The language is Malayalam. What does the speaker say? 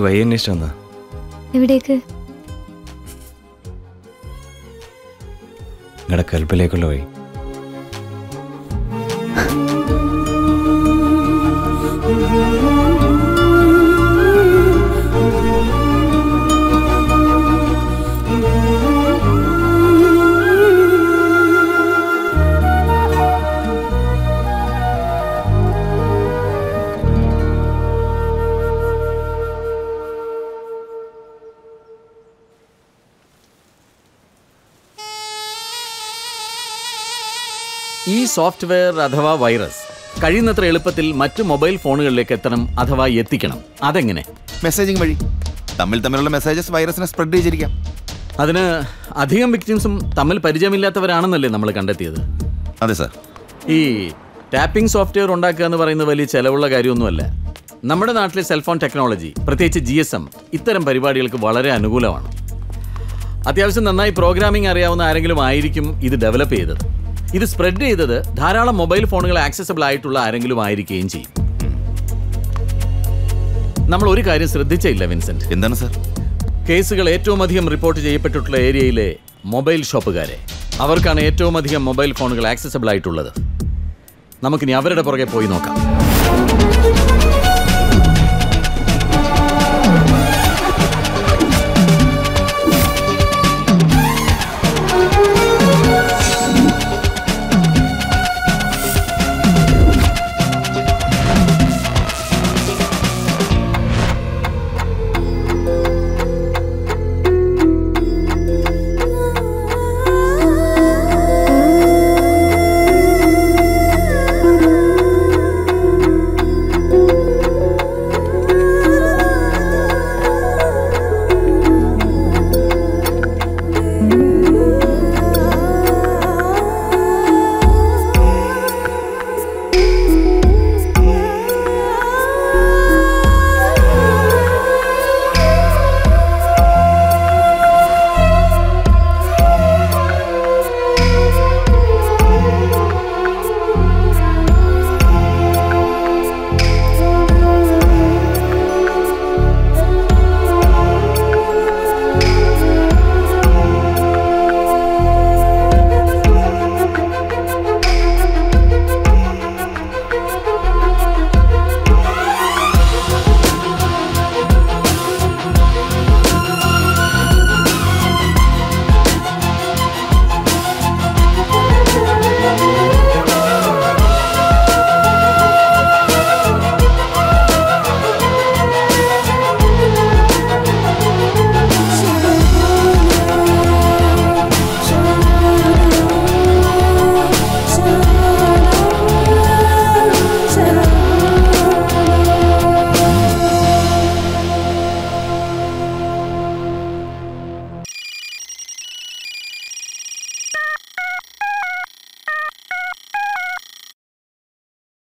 വഴി അന്വേഷിച്ചു വന്നാ എവിടേക്ക് നിങ്ങളുടെ കൽപ്പിലേക്കുള്ള വഴി ഈ സോഫ്റ്റ്വെയർ അഥവാ വൈറസ് കഴിയുന്നത്ര എളുപ്പത്തിൽ മറ്റു മൊബൈൽ ഫോണുകളിലേക്ക് എത്തണം അഥവാ എത്തിക്കണം അതെങ്ങനെ മെസ്സേജിങ് വഴി തമ്മിൽ തമ്മിലുള്ള മെസ്സേജസ് വൈറസിനെ സ്പ്രെഡ് ചെയ്തിരിക്കാം അതിന് അധികം വിക്ടിംസും തമ്മിൽ പരിചയമില്ലാത്തവരാണെന്നല്ലേ നമ്മൾ കണ്ടെത്തിയത് അതെ സാർ ഈ ടാപ്പിംഗ് സോഫ്റ്റ്വെയർ ഉണ്ടാക്കുക എന്ന് പറയുന്നത് വലിയ ചെലവുള്ള കാര്യമൊന്നുമല്ല നമ്മുടെ നാട്ടിലെ സെൽഫോൺ ടെക്നോളജി പ്രത്യേകിച്ച് ജി എസ് എം ഇത്തരം പരിപാടികൾക്ക് വളരെ അനുകൂലമാണ് അത്യാവശ്യം നന്നായി പ്രോഗ്രാമിംഗ് അറിയാവുന്ന ആരെങ്കിലും ആയിരിക്കും ഇത് ഡെവലപ്പ് ചെയ്തത് ഇത് സ്പ്രെഡ് ചെയ്തത് ധാരാളം മൊബൈൽ ഫോണുകൾ ആക്സസബിൾ ആയിട്ടുള്ള ആരെങ്കിലും ആയിരിക്കുകയും ചെയ്യും നമ്മൾ ഒരു കാര്യം ശ്രദ്ധിച്ചില്ല വിൻസെന്റ് എന്താണ് സാർ കേസുകൾ ഏറ്റവും അധികം റിപ്പോർട്ട് ചെയ്യപ്പെട്ടിട്ടുള്ള ഏരിയയിലെ മൊബൈൽ ഷോപ്പുകാരെ അവർക്കാണ് ഏറ്റവും അധികം മൊബൈൽ ഫോണുകൾ ആക്സസബിൾ ആയിട്ടുള്ളത് നമുക്കിനി അവരുടെ പുറകെ പോയി നോക്കാം